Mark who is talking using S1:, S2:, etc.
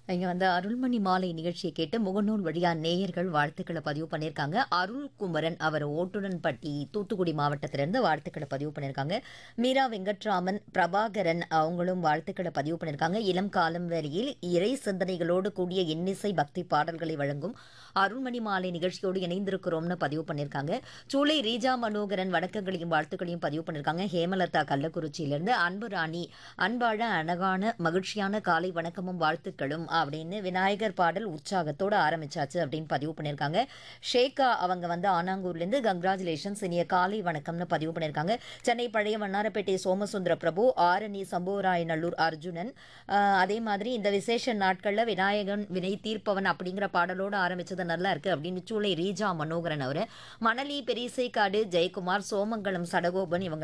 S1: இங்க வந்து அருள்மணி மாலை நிகழ்ச்சியை கேட்டு முகநூல் வழியா நேயர்கள் வாழ்த்துக்களை பதிவு பண்ணியிருக்காங்க அருள்குமரன் அவர் ஓட்டுடன்பட்டி தூத்துக்குடி மாவட்டத்திலிருந்து வாழ்த்துக்களை பதிவு பண்ணியிருக்காங்க மீரா வெங்கட்ராமன் பிரபாகரன் அவங்களும் வாழ்த்துக்களை பதிவு பண்ணியிருக்காங்க இளம் காலம் வேளையில் இறை சிந்தனைகளோடு கூடிய இன்னிசை பக்தி பாடல்களை வழங்கும் அருள்மணி மாலை நிகழ்ச்சியோடு இணைந்திருக்கிறோம்னு பதிவு பண்ணியிருக்காங்க சூளை ரீஜா மனோகரன் வணக்கங்களையும் வாழ்த்துக்களையும் பதிவு பண்ணியிருக்காங்க ஹேமலதா கள்ளக்குறிச்சியிலிருந்து அன்பு ராணி அன்பாழ அழகான மகிழ்ச்சியான காலை வணக்கமும் வாழ்த்துக்களும் அப்படின்னு விநாயகர் பாடல் உற்சாகத்தோட ஆரம்பிச்சாச்சு அப்படின்னு பதிவு பண்ணியிருக்காங்க ஷேகா அவங்க வந்து ஆனாங்கூர்லேருந்து கங்க்ராச்சுலேஷன்ஸ் இனிய காலை வணக்கம்னு பதிவு பண்ணியிருக்காங்க சென்னை பழைய வண்ணாரப்பேட்டை சோமசுந்தர பிரபு ஆரணி சம்புவராயநல்லூர் அர்ஜுனன் ஆஹ் அதே மாதிரி இந்த விசேஷ நாட்களில் விநாயகன் வினை தீர்ப்பவன் அப்படிங்கிற பாடலோடு ஆரம்பிச்சது நல்லா இருக்கு அப்படின்னு சூளை ரீஜா மனோகரன் அவர் மணலி பெரிசைக்காடு ஜெயக்குமார் சோமங்கலம் சடகோபன் இவங்க